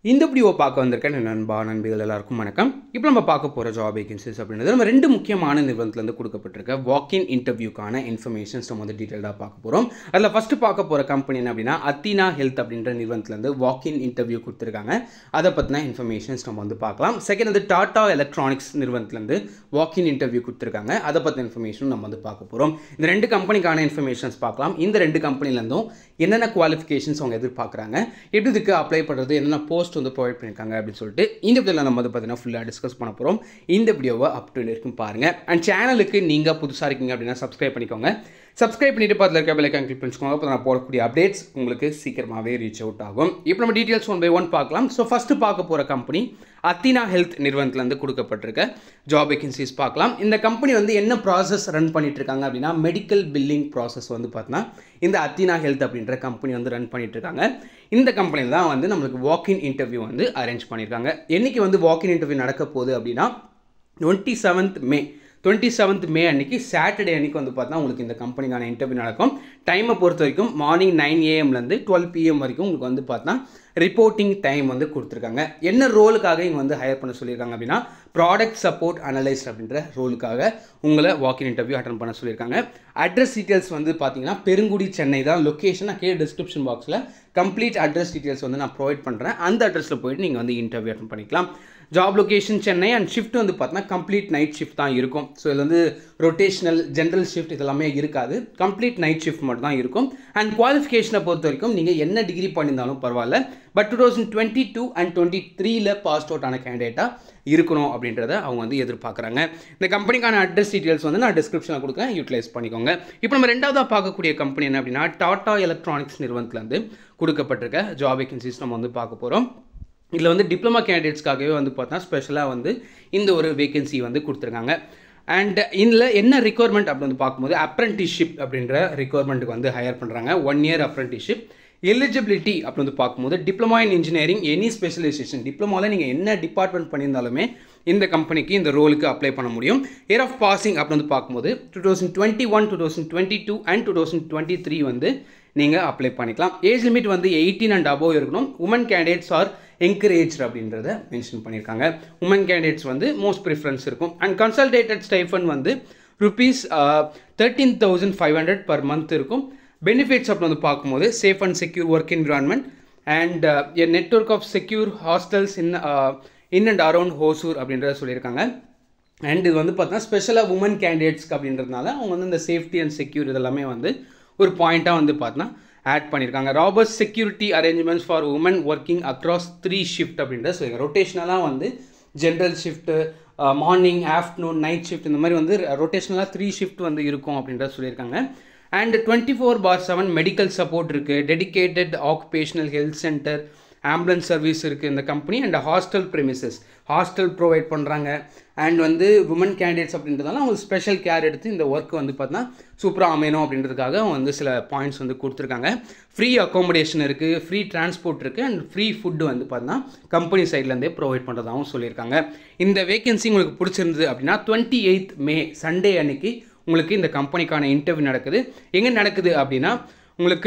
இந்த வீடியோ பார்க்க வந்திருக்கேன் என் நண்பா நண்பிகள் எல்லாருக்கும் வணக்கம் இப்போ நம்ம பார்க்க போகிற ஜாப் வேகன்சிஸ் அப்படின்றது நம்ம ரெண்டு முக்கியமான நிறுவனத்துலேருந்து கொடுக்கப்பட்டிருக்க வாக்கின் இன்டர்வியூக்கான இன்ஃபர்மேஷன்ஸ் நம்ம வந்து டீட்டெயிலாக பார்க்க போகிறோம் அதில் ஃபஸ்ட்டு பார்க்க போகிற கம்பெனி என்ன அப்படின்னா அத்தினா ஹெல்த் அப்படின்ற நிறுவனத்துலேருந்து வாக்கின் இன்டர்வியூ கொடுத்துருக்காங்க அதை பற்றின இன்ஃபர்மேஷன்ஸ் நம்ம வந்து பார்க்கலாம் செகண்ட் வந்து டாடா எலக்ட்ரானிக்ஸ் நிறுவனத்துலேருந்து வாக்கின் இன்டர்வியூ கொடுத்துருக்காங்க அதை பற்றின இன்ஃபர்மேஷன் நம்ம வந்து பார்க்க போகிறோம் இந்த ரெண்டு கம்பெனிக்கான இன்ஃபர்மேஷன்ஸ் பார்க்கலாம் இந்த ரெண்டு கம்பெனிலேருந்தும் என்னென்ன குவாலிஃபிகேஷன்ஸ் அவங்க எதிர்பார்க்குறாங்க எப்படி இதுக்கு அப்ளை பண்ணுறது என்னென்ன போஸ்ட் வந்து ப்ரொவைட் பண்ணியிருக்காங்க அப்படின்னு சொல்லிட்டு இந்த வீடியோவில் நம்ம வந்து பார்த்தீங்கன்னா ஃபுல்லாக டிஸ்கஸ் பண்ண போகிறோம் இந்த வீடியோவை அப் டு வரைக்கும் பாருங்கள் அண்ட் சேனலுக்கு நீங்கள் புதுசாக இருக்கீங்க அப்படின்னா சப்ஸ்கிரைப் பண்ணிக்கோங்க சப்ஸ்கிரைப் பண்ணிட்டு பக்கத்தில் இருக்க பெல்லைக்கான் கிளிக் பண்ணிக்கோங்க அப்போ நான் போடக்கூடிய அப்டேட்ஸ் உங்களுக்கு சீக்கிரமாகவே ரீச் அவுட் ஆகும் இப்போ நம்ம டீட்டெயில்ஸ் ஒன் பை ஒன் பார்க்கலாம் ஸோ ஃபஸ்ட்டு பார்க்க போகிற கம்பெனி அத்தினா ஹெல்த் நிறுவனத்துலேருந்து கொடுக்கப்பட்டிருக்க ஜாப் வேகன்சிஸ் பார்க்கலாம் இந்த கம்பெனி வந்து என்ன ப்ராசஸ் ரன் பண்ணிட்டு இருக்காங்க அப்படின்னா மெடிக்கல் பில்லிங் ப்ராசஸ் வந்து பார்த்தீங்கன்னா இந்த அத்தினா ஹெல்த் அப்படின்ற கம்பெனி வந்து ரன் பண்ணிட்டு இருக்காங்க இந்த கம்பெனியில் தான் வந்து நம்மளுக்கு வாக்கின் இன்டர்வியூ வந்து அரேஞ்ச் பண்ணியிருக்காங்க என்னைக்கு வந்து வாக்கின் இன்டர்வியூ நடக்க போகுது அப்படின்னா twenty seventh May twenty seventh May அன்னைக்கு சாட்டர்டே அன்னைக்கு வந்து பார்த்தா உங்களுக்கு இந்த கம்பெனிக்கான இன்டர்வியூ நடக்கும் டைமை பொறுத்த வரைக்கும் மார்னிங் நைன் ஏஎம்லேருந்து டுவெல் பிஎம் வரைக்கும் உங்களுக்கு வந்து பார்த்தா ரிப்போர்ட்டிங் டைம் வந்து கொடுத்துருக்காங்க என்ன ரோலுக்காக இங்கே வந்து ஹையர் பண்ண சொல்லியிருக்காங்க அப்படின்னா ப்ராடக்ட் சப்போர்ட் அனலைஸ்ட் அப்படின்ற ரோலுக்காக உங்களை வாக்கின் இன்டர்வியூ அட்டன் பண்ண சொல்லியிருக்காங்க அட்ரஸ் டீட்டெயில்ஸ் வந்து பார்த்தீங்கன்னா பெருங்குடி சென்னை தான் லொக்கேஷன் நான் கீழே டிஸ்கிரிப்ஷன் பாக்ஸில் கம்ப்ளீட் அட்ரஸ் டீட்டெயில்ஸ் வந்து நான் ப்ரொவைட் பண்ணுறேன் அந்த அட்ரஸில் போயிட்டு நீங்கள் வந்து இன்டர்வியூ அட்டன் பண்ணிக்கலாம் job location Chennai and shift வந்து பார்த்தீங்கன்னா கம்ப்ளீட் நைட் ஷிஃப்ட் தான் இருக்கும் ஸோ இதில் வந்து ரொட்டேஷனல் ஜென்ரல் ஷிஃப்ட் இதெல்லாமே இருக்காது கம்ப்ளீட் நைட் ஷிஃப்ட் மட்டும் தான் இருக்கும் அண்ட் குவாலிஃபிகேஷனை பொறுத்த வரைக்கும் நீங்கள் என்ன டிகிரி பண்ணியிருந்தாலும் பரவாயில்ல but two thousand twenty two and twenty த்ரீல பாஸ் அவுட் ஆன கேண்டிடேட்டாக இருக்கணும் அப்படின்றத அவங்க வந்து எதிர்பார்க்குறாங்க இந்த கம்பெனிக்கான அட்ரஸ் டீட்டெயில்ஸ் வந்து நான் டிஸ்கிரிப்ஷனில் கொடுக்குறேன் யூட்டிலைஸ் பண்ணிக்கோங்க இப்போ நம்ம ரெண்டாவதாக பார்க்கக்கூடிய கம்பெனி என்ன அப்படின்னா டாடா எலக்ட்ரானிக்ஸ் நிறுவனத்துலேருந்து கொடுக்கப்பட்டிருக்க ஜாப் வேகன்சிஸ் நம்ம வந்து பார்க்க போகிறோம் இதில் வந்து டிப்ளமா கேண்டிடேட்ஸ்க்காகவே வந்து பார்த்தா ஸ்பெஷலாக வந்து இந்த ஒரு வேகன்சி வந்து கொடுத்துருக்காங்க அண்ட் இதில் என்ன ரிக்குவயர்மெண்ட் அப்படி வந்து பார்க்கும்போது அப்ரெண்டிஸ்ஷிப் அப்படின்ற ரிக்குவயர்மெண்ட்டுக்கு வந்து ஹையர் பண்ணுறாங்க ஒன் இயர் அப்ரெண்டிஸ்ஷிப் எலிஜிபிலிட்டி அப்படி வந்து பார்க்கும்போது diploma in engineering any specialisation டிப்ளமாவில் நீங்கள் என்ன டிபார்ட்மெண்ட் பண்ணியிருந்தாலுமே இந்த கம்பெனிக்கு இந்த ரோலுக்கு அப்ளை பண்ண முடியும் இயர் ஆஃப் பாசிங் அப்படி வந்து பார்க்கும்போது two thousand twenty one two thousand twenty two and two thousand twenty three வந்து நீங்கள் அப்ளை பண்ணிக்கலாம் ஏஜ் லிமிட் வந்து எயிட்டீன் அண்ட் அபோவ் இருக்கணும் உமன் கேண்டிடேட்ஸ் ஆர் என்கரேஜ் அப்படின்றத மென்ஷன் பண்ணியிருக்காங்க உமன் கேண்டிடேட்ஸ் வந்து மோஸ்ட் ப்ரிஃபரன்ஸ் இருக்கும் அண்ட் கன்சல்டேட்டட் ஸ்டைஃபன் வந்து rupees thirteen thousand five hundred per month இருக்கும் பெனிஃபிட்ஸ் அப்படி வந்து பார்க்கும்போது safe and secure work environment and a network of secure hostels in in and around Hosur அப்படின்றத சொல்லியிருக்காங்க அண்ட் இது வந்து பார்த்தா ஸ்பெஷலாக உமன் கேண்டிடேட்ஸ்க்கு அப்படின்றதுனால அவங்க வந்து இந்த சேஃப்டி அண்ட் செக்யூர் இதெல்லாமே வந்து ஒரு பாயிண்ட்டாக வந்து பார்த்தா ஆட் பண்ணியிருக்காங்க robust security arrangements for woman working across three shift அப்படின்றத சொல்லியிருக்காங்க ரொட்டேஷ்னலாக வந்து general shift morning afternoon night shift இந்த மாதிரி வந்து ரொட்டேஷ்னலாக த்ரீ ஷிஃப்ட் வந்து இருக்கும் அப்படின்றத சொல்லியிருக்காங்க and twenty four by seven medical support இருக்குது dedicated occupational health centre ambulance service இருக்குது இந்த company and hostel premises hostel provide பண்ணுறாங்க அண்ட் வந்து உமன் கேண்டிடேட்ஸ் அப்படின்றதால அவங்க ஸ்பெஷல் கேர் எடுத்து இந்த ஒர்க் வந்து பார்த்தீங்கன்னா சூப்பராக அமையணும் அப்படின்றதுக்காக அவங்க வந்து சில பாயிண்ட்ஸ் வந்து கொடுத்துருக்காங்க ஃப்ரீ அக்காமடேஷன் இருக்குது ஃப்ரீ டிரான்ஸ்போர்ட் இருக்குது அண்ட் ஃப்ரீ ஃபுட்டு வந்து பார்த்தீங்கன்னா கம்பெனி சைட்லேருந்தே ப்ரொவைட் பண்ணுறதாகவும் சொல்லியிருக்காங்க இந்த வேகன்சி உங்களுக்கு பிடிச்சிருந்தது அப்படின்னா டுவெண்ட்டி எயித் மே சண்டே அன்னைக்கு உங்களுக்கு இந்த கம்பெனிக்கான இன்டர்வியூ நடக்குது எங்கே நடக்குது அப்படின்னா உங்களுக்கு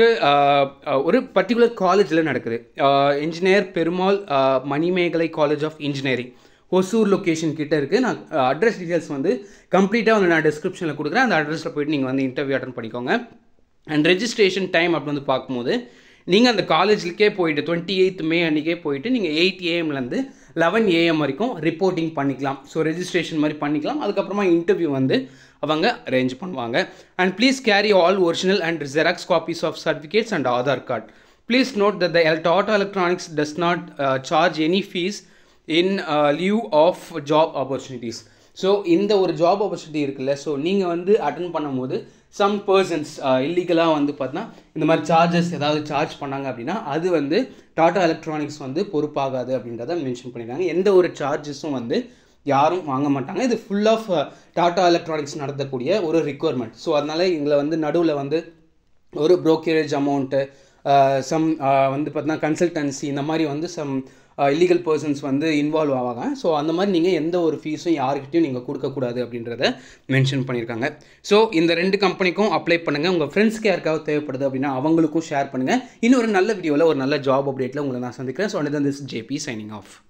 ஒரு பர்டிகுலர் காலேஜில் நடக்குது engineer Perumal Manimegalai college of engineering Hosur location கிட்ட இருக்குது நான் அட்ரஸ் டீட்டெயில்ஸ் வந்து கம்ப்ளீட்டாக வந்து நான் டிஸ்கிரிப்ஷனில் கொடுக்குறேன் அந்த அட்ரஸில் போயிட்டு நீங்கள் வந்து இன்டர்வியூ அட்டன் பண்ணிக்கோங்க அண்ட் ரெஜிஸ்ட்ரேஷன் டைம் அப்படி வந்து பார்க்கும்போது நீங்கள் அந்த காலேஜுக்கே போயிட்டு டுவெண்ட்டி எயித் மே அன்றைக்கே போயிட்டு நீங்கள் எயிட் ஏஎம்லேருந்து லெவன் ஏஎம் வரைக்கும் ரிப்போர்ட்டிங் பண்ணிக்கலாம் ஸோ ரெஜிஸ்ட்ரேஷன் மாதிரி பண்ணிக்கலாம் அதுக்கப்புறமா இன்டர்வியூ வந்து அவங்க அரேஞ்ச் பண்ணுவாங்க and please carry all original and xerox copies of certificates and Aadhaar card please note that the Tata electronics does not charge any fees in lieu of job opportunities so இந்த ஒரு job opportunity இருக்குல்ல so நீங்கள் வந்து attend பண்ணும்போது some persons இல்லீகலாக வந்து பார்த்தீங்கன்னா இந்த மாதிரி சார்ஜஸ் ஏதாவது சார்ஜ் பண்ணாங்க அப்படின்னா அது வந்து டாடா எலக்ட்ரானிக்ஸ் வந்து பொறுப்பாகாது அப்படின்றத மென்ஷன் பண்ணியிருக்காங்க எந்த ஒரு சார்ஜஸும் வந்து யாரும் வாங்க மாட்டாங்க இது ஃபுல் ஆஃப் டாடா எலக்ட்ரானிக்ஸ் நடத்தக்கூடிய ஒரு ரிக்குவயர்மெண்ட் ஸோ அதனால் எங்களை வந்து நடுவில் வந்து ஒரு ப்ரோக்கரேஜ் அமௌண்ட்டு சம் வந்து பார்த்தீங்கன்னா கன்சல்டன்சி இந்த மாதிரி வந்து சம் இல்லீகல் பர்சன்ஸ் வந்து இன்வால்வ் ஆவாங்க ஸோ அந்த மாதிரி நீங்கள் எந்த ஒரு ஃபீஸும் யாருக்கிட்டையும் நீங்கள் கொடுக்கக்கூடாது அப்படின்றத மென்ஷன் பண்ணியிருக்காங்க ஸோ இந்த ரெண்டு கம்பெனிக்கும் அப்ளை பண்ணுங்கள் உங்கள் ஃப்ரெண்ட்ஸ்க்கு யாருக்காவது தேவைப்படுது அப்படின்னா அவங்களுக்கும் ஷேர் பண்ணுங்கள் இன்னொரு நல்ல வீடியோவில் ஒரு நல்ல ஜாப் அப்டேட்டில் உங்களை நான் சந்திக்கிறேன் so and this JP signing of